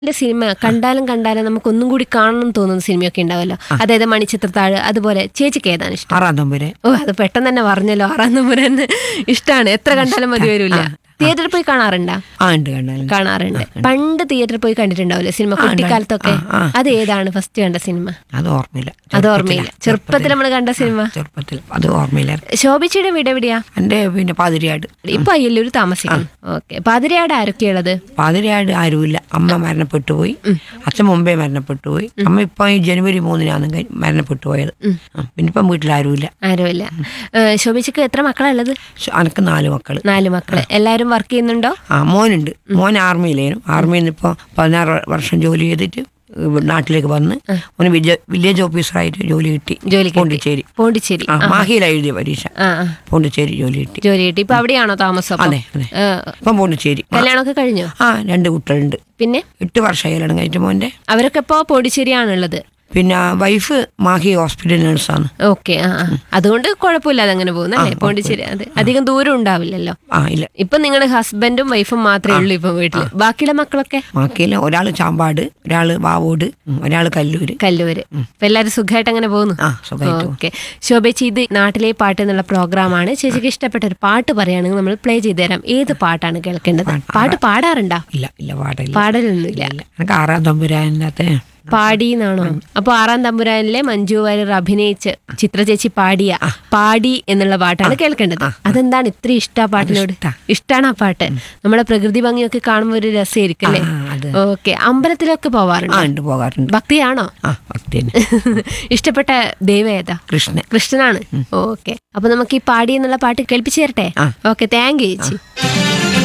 ന്റെ സിനിമ കണ്ടാലും കണ്ടാലും നമുക്ക് ഒന്നും കൂടി കാണണം എന്ന് തോന്നുന്ന സിനിമയൊക്കെ ഉണ്ടാവല്ലോ അതായത് മണിച്ചിത്രത്താഴ് അതുപോലെ ചേച്ചിക്ക് ഏതാണ് ഇഷ്ടം ആറാം തമ്പുരെ ഓ അത് പെട്ടെന്ന് തന്നെ പറഞ്ഞല്ലോ ആറാം നമ്പുരൻ ഇഷ്ടമാണ് എത്ര കണ്ടാലും മതി വരില്ല തിയേറ്ററിൽ പോയി കാണാറുണ്ടോ ആ ഉണ്ട് കണ്ടാലും കാണാറുണ്ട് പണ്ട് തിയേറ്ററിൽ പോയി കണ്ടിട്ടുണ്ടാവില്ലേ സിനിമ കുട്ടിക്കാലത്തൊക്കെ അത് ഏതാണ് ഫസ്റ്റ് കണ്ട സിനിമ അത് ഓർമ്മയില്ല അത് ഓർമ്മയില്ല ചെറുപ്പത്തിൽ നമ്മൾ കണ്ട സിനിമ ചെറുപ്പത്തിൽ അത് ഓർമ്മയില്ല ശോഭിച്ചയുടെ വീട് എവിടെയാ എൻ്റെ പിന്നെ പാതിരിയാട് ഇപ്പൊ അയ്യല്ലൂർ താമസിക്കുന്നു ഓക്കെ പാതിരയാട് ആരൊക്കെയുള്ളത് പാതിരിയാട് ആരുമില്ല അമ്മ മരണപ്പെട്ടു പോയി അച്ഛൻ മുമ്പേ മരണപ്പെട്ടു പോയി അമ്മ ഇപ്പൊ ഈ ജനുവരി മൂന്നിനാണ് കഴി- മരണപ്പെട്ടു പോയത് ആ, പിന്നെ ഇപ്പം വീട്ടിൽ ആരുമില്ല ആരുമില്ല ഏഹ് ശോഭിച്ചക്ക് എത്ര മക്കളാ ഉള്ളത് ശ- അനക്ക് നാല് മക്കള് നാല് മക്കള് എല്ലാരും വർക്ക് ചെയ്യുന്നുണ്ടോ ആ മോനുണ്ട് മോൻ ആർമിയിലായിരുന്നു ആർമിയിൽ നിന്ന് ഇപ്പോൾ പതിനാറ് വർഷം ജോലി ചെയ്തിട്ട് ഇവിടെ നാട്ടിലേക്ക് വന്ന് ഓന് വിജ- വില്ലേജ് ഓഫീസറായിട്ട് ജോലി കിട്ടി ജോലി കിട്ടി. പോണ്ടിച്ചേരി പോണ്ടിച്ചേരി ആ മാഹിയിലാണ് എഴുതിയ പരീക്ഷ ആ ആ പോണ്ടിച്ചേരി ജോലി കിട്ടി ജോലി കിട്ടി ഇപ്പൊ അവിടെയാണോ താമസം അപ്പൊ? അതെ അതെ ഏഹ്, ഇപ്പം പോണ്ടിച്ചേരി കല്യാണമൊക്കെ കഴിഞ്ഞോ ആ രണ്ട് കുട്ടികളുണ്ട് പിന്നെ എട്ട് വർഷമായി കല്യാണം കഴിച്ച മോൻ്റെ അവരൊക്കെ ഇപ്പോ പോണ്ടിച്ചേരിയാണുള്ളത് പിന്നെ വൈഫ് മാഹി ഹോസ്പിറ്റൽ നഴ്സാണ് ഓക്കെ ആ ആ. അതുകൊണ്ട് കുഴപ്പമില്ലാതെ അങ്ങനെ പോകുന്നല്ലേ പോണ്ടിച്ചേരി അതെ അധികം ദൂരം ഉണ്ടാവില്ലല്ലോ ആ ഇല്ല ഇപ്പൊ നിങ്ങളുടെ ഹസ്ബൻഡും വൈഫും മാത്രമേ ഉള്ളൂ ഇപ്പൊ വീട്ടില് ബാക്കിയുള്ള മക്കളൊക്കെ മാക്കിയില്ല ഒരാൾ ചാമ്പാട് ഒരാൾ വാവോട് ഒരാൾ കല്ലൂര് കല്ലൂര് ഇപ്പൊ എല്ലാരും സുഖമായിട്ട് അങ്ങനെ പോകുന്നു ആ സുഖമായിട്ട് ഓക്കെ ശോഭേച്ചി ഇത് നാട്ടിലെ പാട്ട് എന്നുള്ള പ്രോഗ്രാമാണ് ചേച്ചിക്ക് ഇഷ്ടപ്പെട്ട ഒരു പാട്ട് പറയുകയാണെങ്കിൽ നമ്മൾ പ്ലേ ചെയ്ത് തരാം ഏത് പാട്ടാണ് കേൾക്കേണ്ടത് പാട്ട് പാടാറുണ്ടോ ഇല്ല ഇല്ല പാടില്ല പാടലൊന്നുമില്ല ഇല്ല എനിക്ക് ആറാം തമ്പുരാനകത്ത് പാടി എന്നാണോ അപ്പൊ ആറാം തമ്പുരാനിലെ മഞ്ജു വാര്യർ അഭിനയിച്ച് ചിത്ര ചേച്ചി പാടിയ പാടി എന്നുള്ള പാട്ടാണ് കേൾക്കേണ്ടത് അതെന്താണ് ഇത്ര ഇഷ്ട ആ പാട്ടിനോട് ഇഷ്ടാണ് ആ പാട്ട് നമ്മുടെ പ്രകൃതി ഭംഗിയൊക്കെ കാണുമ്പോൾ ഒരു രസമായിരിക്കും അല്ലേ ആ, അത്. ഓക്കെ അമ്പലത്തിലൊക്കെ ആ പോവാറുണ്ട് ഉണ്ട് പോകാറുണ്ട് ഭക്തിയാണോ ആ ഭക്തിന് ഇഷ്ടപ്പെട്ട ദൈവം ഏതാ കൃഷ്ണൻ കൃഷ്ണനാണ് ഓക്കെ അപ്പൊ നമുക്ക് ഈ പാടി എന്നുള്ള പാട്ട് കേൾപ്പിച്ചു തരട്ടെ ആ. ഓക്കെ താങ്ക് യു ചേച്ചി